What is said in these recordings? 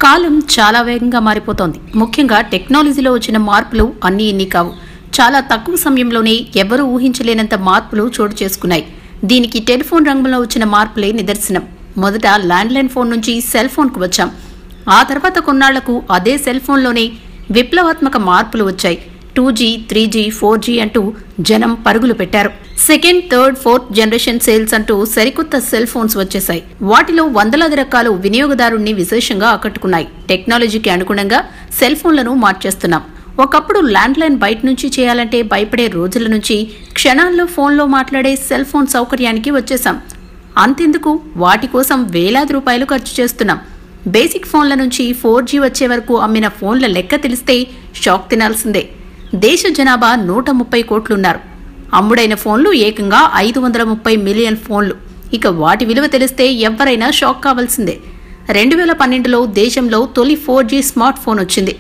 కాలం చాలా వేగంగా మారిపోతోంది ముఖ్యంగా టెక్నాలజీలో వచ్చిన మార్పులు అన్నీ ఇన్ని కావు చాలా తక్కువ సమయంలోనే ఎవరూ ఊహించలేనంత మార్పులు చోటు చేసుకున్నాయి దీనికి టెలిఫోన్ రంగంలో వచ్చిన మార్పులే నిదర్శనం మొదట ల్యాండ్లైన్ ఫోన్ నుంచి సెల్ ఫోన్కు వచ్చాం ఆ తర్వాత కొన్నాళ్లకు అదే సెల్ ఫోన్లోనే విప్లవాత్మక మార్పులు వచ్చాయి two G three G four G అంటూ జనం పరుగులు పెట్టారు second third fourth generation sales అంటూ సరికొత్త సెల్ ఫోన్స్ వచ్చేశాయి వాటిలో వందలాది రకాలు వినియోగదారుణ్ణి విశేషంగా ఆకట్టుకున్నాయి టెక్నాలజీకి అనుగుణంగా సెల్ ఫోన్లను మార్చేస్తున్నాం ఒకప్పుడు ల్యాండ్లైన్ బయట నుంచి చేయాలంటే భయపడే రోజుల నుంచి క్షణాల్లో ఫోన్లో మాట్లాడే సెల్ ఫోన్ సౌకర్యానికి వచ్చేసాం అంతెందుకు వాటి కోసం వేలాది రూపాయలు ఖర్చు చేస్తున్నాం బేసిక్ ఫోన్ల నుంచి ఫోర్ జీ వచ్చే వరకు అమ్మిన ఫోన్ల లెక్క తెలిస్తే షాక్ తినాల్సిందే దేశ జనాభా నూట ముప్పై కోట్లున్నారు అమ్ముడైన ఫోన్లు ఏకంగా ఐదు వందల ముప్పై మిలియన్ ఫోన్లు ఇక వాటి విలువ తెలిస్తే ఎవరైనా షాక్ కావాల్సిందే రెండు వేల పన్నెండులో దేశంలో తొలి ఫోర్ జీ స్మార్ట్ ఫోన్ వచ్చింది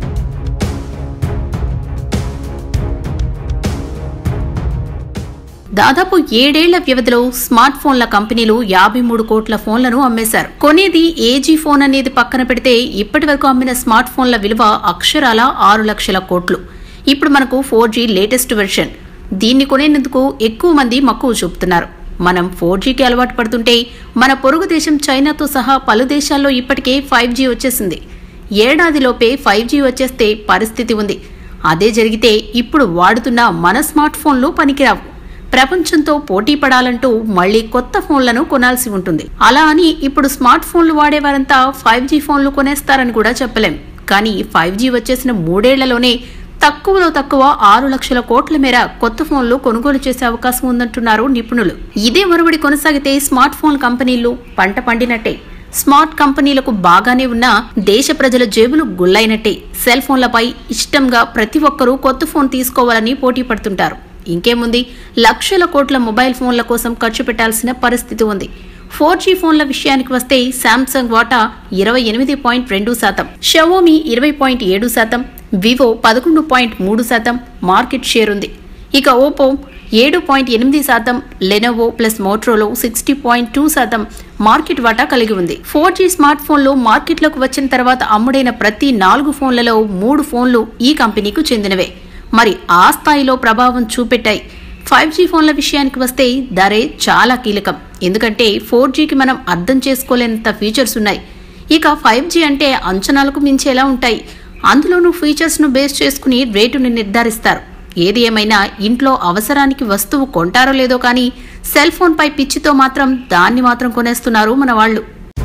దాదాపు ఏడేళ్ల వ్యవధిలో స్మార్ట్ ఫోన్ల కంపెనీలు యాభై మూడు కోట్ల ఫోన్లను అమ్మేశారు కొనేది ఏజీ ఫోన్ అనేది పక్కన పెడితే ఇప్పటి వరకు అమ్మిన స్మార్ట్ ఫోన్ల విలువ అక్షరాల ఆరు లక్షల కోట్లు ఇప్పుడు మనకు ఫోర్ జీ లేటెస్ట్ వెర్షన్ దీన్ని కొనేందుకు ఎక్కువ మంది మక్కువ చూపుతున్నారు మనం ఫోర్ జీకి అలవాటు పడుతుంటే మన పొరుగు దేశం చైనాతో సహా పలు దేశాల్లో ఇప్పటికే ఫైవ్ జీ వచ్చేసింది ఏడాదిలోపే ఫైవ్ జీ వచ్చేస్తే పరిస్థితి ఉంది అదే జరిగితే ఇప్పుడు వాడుతున్న మన స్మార్ట్ ఫోన్లు పనికిరావు ప్రపంచంతో పోటీ పడాలంటూ మళ్లీ కొత్త ఫోన్లను కొనాల్సి ఉంటుంది అలా అని ఇప్పుడు స్మార్ట్ ఫోన్లు వాడేవారంతా ఫైవ్ జీ ఫోన్లు కొనేస్తారని కూడా చెప్పలేం కానీ ఫైవ్ జీ వచ్చేసిన మూడేళ్లలోనే తక్కువలో తక్కువ ఆరు లక్షల కోట్ల మేర కొత్త ఫోన్లు కొనుగోలు చేసే అవకాశం ఉందంటున్నారు నిపుణులు ఇదే మరువడి కొనసాగితే స్మార్ట్ ఫోన్ కంపెనీలు పంట పండినట్టే స్మార్ట్ కంపెనీలకు బాగానే ఉన్న దేశ ప్రజల జేబులు గుల్లైనట్టే సెల్ ఫోన్లపై ఇష్టంగా ప్రతి ఒక్కరూ కొత్త ఫోన్ తీసుకోవాలని పోటీ పడుతుంటారు ఇంకేముంది లక్షల కోట్ల మొబైల్ ఫోన్ల కోసం ఖర్చు పెట్టాల్సిన పరిస్థితి ఉంది ఫోర్ జీ ఫోన్ల విషయానికి వస్తే శాంసంగ్ వాటా ఇరవై ఎనిమిది పాయింట్ రెండు శాతం షవోమి ఇరవై పాయింట్ ఏడు శాతం వివో పదకొండు పాయింట్ మూడు శాతం మార్కెట్ షేర్ ఉంది ఇక ఓపో ఏడు పాయింట్ ఎనిమిది శాతం Lenovo plus Motorola sixty point two శాతం మార్కెట్ వాటా కలిగి ఉంది ఫోర్ జీ స్మార్ట్ ఫోన్లు మార్కెట్లోకి వచ్చిన తర్వాత అమ్ముడైన ప్రతి నాలుగు ఫోన్లలో మూడు ఫోన్లు ఈ కంపెనీకు చెందినవే మరి ఆ స్థాయిలో ప్రభావం చూపెట్టాయి ఫైవ్ జీ ఫోన్ల విషయానికి వస్తే ధరే చాలా కీలకం ఎందుకంటే ఫోర్ జీకి మనం అర్థం చేసుకోలేనంత ఫీచర్స్ ఉన్నాయి ఇక ఫైవ్ జీ అంటే అంచనాలకు మించేలా ఉంటాయి అందులోనూ ఫీచర్స్ను బేస్ చేసుకుని రేటుని నిర్ధారిస్తారు ఏది ఏమైనా ఇంట్లో అవసరానికి వస్తువు కొంటారో లేదో కానీ సెల్ ఫోన్పై పిచ్చితో మాత్రం దాన్ని మాత్రం కొనేస్తున్నారు మన వాళ్ళు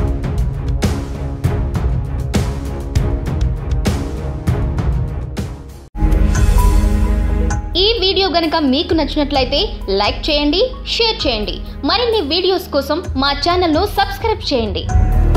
ఈ వీడియో గనుక మీకు నచ్చినట్లయితే లైక్ చేయండి షేర్ చేయండి మరిన్ని వీడియోస్ కోసం మా ఛానల్ను సబ్స్క్రైబ్ చేయండి